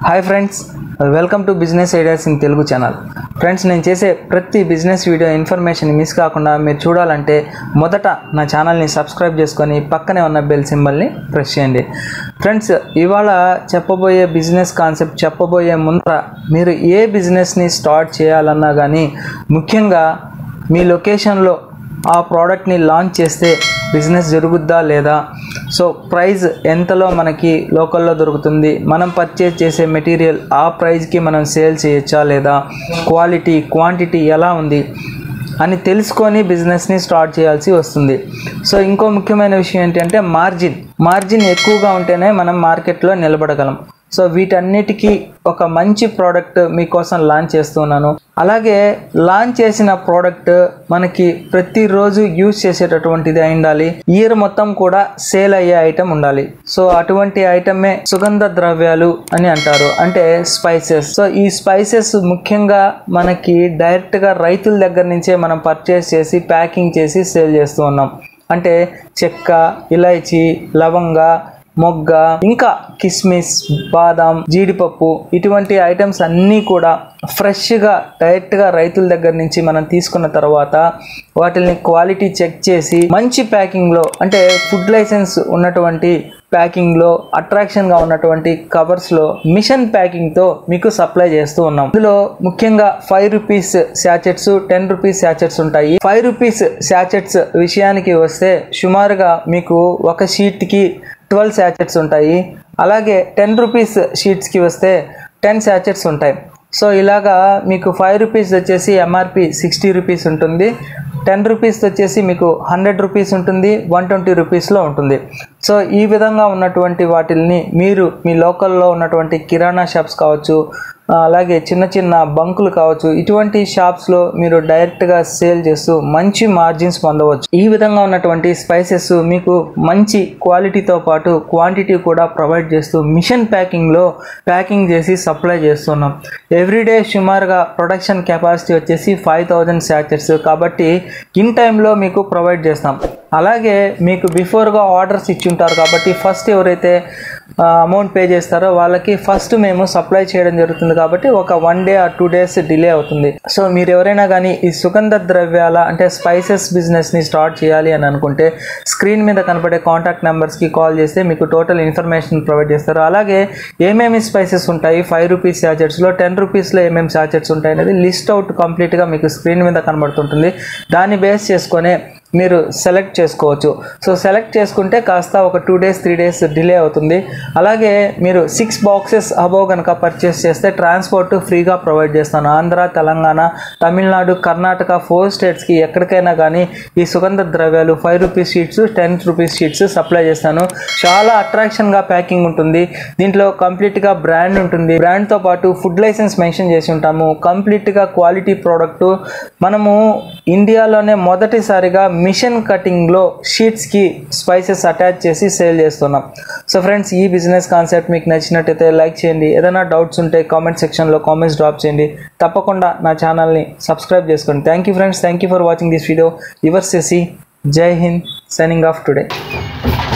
hi friends welcome to business ideas in Telugu channel friends నేను చేసే ప్రతి బిజినెస్ వీడియో ఇన్ఫర్మేషన్ మిస్ కాకుండా మీరు చూడాలంటే మొదట నా ఛానల్ని సబ్స్క్రైబ్ చేసుకొని పక్కనే ఉన్న బెల్ సింబల్ని ప్రెస్ చేయండి ఫ్రెండ్స్ ఇవాళ చెప్పబోయే బిజినెస్ కాన్సెప్ట్ చెప్పబోయే ముందర మీరు ఏ బిజినెస్ని స్టార్ట్ చేయాలన్నా కానీ ముఖ్యంగా మీ లొకేషన్లో ఆ ప్రోడక్ట్ని లాంచ్ చేస్తే బిజినెస్ జరుగుద్దా లేదా సో ప్రైస్ ఎంతలో మనకి లోకల్లో దొరుకుతుంది మనం పర్చేజ్ చేసే మెటీరియల్ ఆ ప్రైస్కి మనం సేల్ చేయొచ్చా లేదా క్వాలిటీ క్వాంటిటీ ఎలా ఉంది అని తెలుసుకొని బిజినెస్ని స్టార్ట్ చేయాల్సి వస్తుంది సో ఇంకో ముఖ్యమైన విషయం ఏంటంటే మార్జిన్ మార్జిన్ ఎక్కువగా ఉంటేనే మనం మార్కెట్లో నిలబడగలం సో వీటన్నిటికీ ఒక మంచి ప్రోడక్ట్ మీకోసం లాంచ్ చేస్తున్నాను అలాగే లాంచ్ చేసిన ప్రోడక్ట్ మనకి ప్రతిరోజు యూజ్ చేసేటటువంటిది అయి ఉండాలి ఇయర్ మొత్తం కూడా సేల్ అయ్యే ఐటమ్ ఉండాలి సో అటువంటి ఐటమే సుగంధ ద్రవ్యాలు అని అంటారు అంటే స్పైసెస్ సో ఈ స్పైసెస్ ముఖ్యంగా మనకి డైరెక్ట్గా రైతుల దగ్గర నుంచే మనం పర్చేస్ చేసి ప్యాకింగ్ చేసి సేల్ చేస్తూ ఉన్నాం అంటే చెక్క ఇలైచి లవంగ మొగ్గ ఇంకా కిస్మిస్ బాదాం జీడిపప్పు ఇటువంటి ఐటమ్స్ అన్నీ కూడా ఫ్రెష్గా డైరెక్ట్గా రైతుల దగ్గర నుంచి మనం తీసుకున్న తర్వాత వాటిని క్వాలిటీ చెక్ చేసి మంచి ప్యాకింగ్లో అంటే ఫుడ్ లైసెన్స్ ఉన్నటువంటి ప్యాకింగ్లో అట్రాక్షన్గా ఉన్నటువంటి కవర్స్లో మిషన్ ప్యాకింగ్తో మీకు సప్లై చేస్తూ ఉన్నాం ఇందులో ముఖ్యంగా five rupees sachets ten rupees sachets ఉంటాయి ఫైవ్ రూపీస్ శాచెట్స్ విషయానికి వస్తే సుమారుగా మీకు ఒక షీట్కి ట్వెల్వ్ శాచెట్స్ ఉంటాయి అలాగే టెన్ రూపీస్ షీట్స్కి వస్తే టెన్ శాచెట్స్ ఉంటాయి సో ఇలాగా మీకు ఫైవ్ రూపీస్ వచ్చేసి ఎంఆర్పి సిక్స్టీ రూపీస్ ఉంటుంది టెన్ రూపీస్ వచ్చేసి మీకు హండ్రెడ్ రూపీస్ ఉంటుంది వన్ ట్వంటీ రూపీస్లో ఉంటుంది సో ఈ విధంగా ఉన్నటువంటి వాటిల్ని మీరు మీ లోకల్లో ఉన్నటువంటి కిరాణా షాప్స్ కావచ్చు అలాగే చిన్న చిన్న బంకులు కావచ్చు ఇటువంటి షాప్స్లో మీరు డైరెక్ట్గా సేల్ చేస్తూ మంచి మార్జిన్స్ పొందవచ్చు ఈ విధంగా ఉన్నటువంటి స్పైసెస్ మీకు మంచి క్వాలిటీతో పాటు క్వాంటిటీ కూడా ప్రొవైడ్ చేస్తూ మిషన్ ప్యాకింగ్లో ప్యాకింగ్ చేసి సప్లై చేస్తున్నాం ఎవ్రీడే సుమారుగా ప్రొడక్షన్ కెపాసిటీ వచ్చేసి ఫైవ్ థౌజండ్ శాచెట్స్ కాబట్టి ఇన్ టైంలో మీకు ప్రొవైడ్ చేస్తాం అలాగే మీకు బిఫోర్గా ఆర్డర్స్ ఇచ్చి ఉంటారు కాబట్టి ఫస్ట్ ఎవరైతే అమౌంట్ పే చేస్తారో వాళ్ళకి ఫస్ట్ మేము సప్లై చేయడం జరుగుతుంది కాబట్టి ఒక one day or two days delay అవుతుంది సో మీరు ఎవరైనా కానీ ఈ సుగంధ ద్రవ్యాల అంటే స్పైసెస్ బిజినెస్ని స్టార్ట్ చేయాలి అని అనుకుంటే స్క్రీన్ మీద కనపడే కాంటాక్ట్ నెంబర్స్కి కాల్ చేస్తే మీకు టోటల్ ఇన్ఫర్మేషన్ ప్రొవైడ్ చేస్తారు అలాగే ఏమేమి స్పైసెస్ ఉంటాయి ఫైవ్ రూపీస్ శాచెట్స్లో టెన్ రూపీస్లో ఏమేమి శాచెట్స్ ఉంటాయి అనేది లిస్ట్ అవుట్ కంప్లీట్గా మీకు స్క్రీన్ మీద కనబడుతుంటుంది దాన్ని బేస్ చేసుకొని మీరు సెలెక్ట్ చేసుకోవచ్చు సో సెలెక్ట్ చేసుకుంటే కాస్త ఒక two days three days delay అవుతుంది అలాగే మీరు సిక్స్ బాక్సెస్ అబోవ్ కనుక పర్చేస్ చేస్తే ట్రాన్స్పోర్ట్ ఫ్రీగా ప్రొవైడ్ చేస్తాను ఆంధ్ర తెలంగాణ తమిళనాడు కర్ణాటక ఫోర్ స్టేట్స్కి ఎక్కడికైనా కానీ ఈ సుగంధ ద్రవ్యాలు five rupees sheets ten rupees sheets supply చేస్తాను చాలా అట్రాక్షన్గా ప్యాకింగ్ ఉంటుంది దీంట్లో కంప్లీట్గా బ్రాండ్ ఉంటుంది బ్రాండ్తో పాటు ఫుడ్ లైసెన్స్ మెన్షన్ చేసి ఉంటాము కంప్లీట్గా క్వాలిటీ ప్రోడక్ట్ మనము ఇండియాలోనే మొదటిసారిగా మిషన్ కటింగ్లో షీట్స్కి స్పైసెస్ అటాచ్ చేసి సేల్ చేస్తున్నాం సో ఫ్రెండ్స్ ఈ బిజినెస్ కాన్సెప్ట్ మీకు నచ్చినట్టయితే లైక్ చేయండి ఏదైనా డౌట్స్ ఉంటే కామెంట్ సెక్షన్లో కామెంట్స్ డ్రాప్ చేయండి తప్పకుండా నా ఛానల్ని సబ్స్క్రైబ్ చేసుకోండి thank you friends thank you for watching this video your సెసి జై హింద్ సైనింగ్ ఆఫ్ టుడే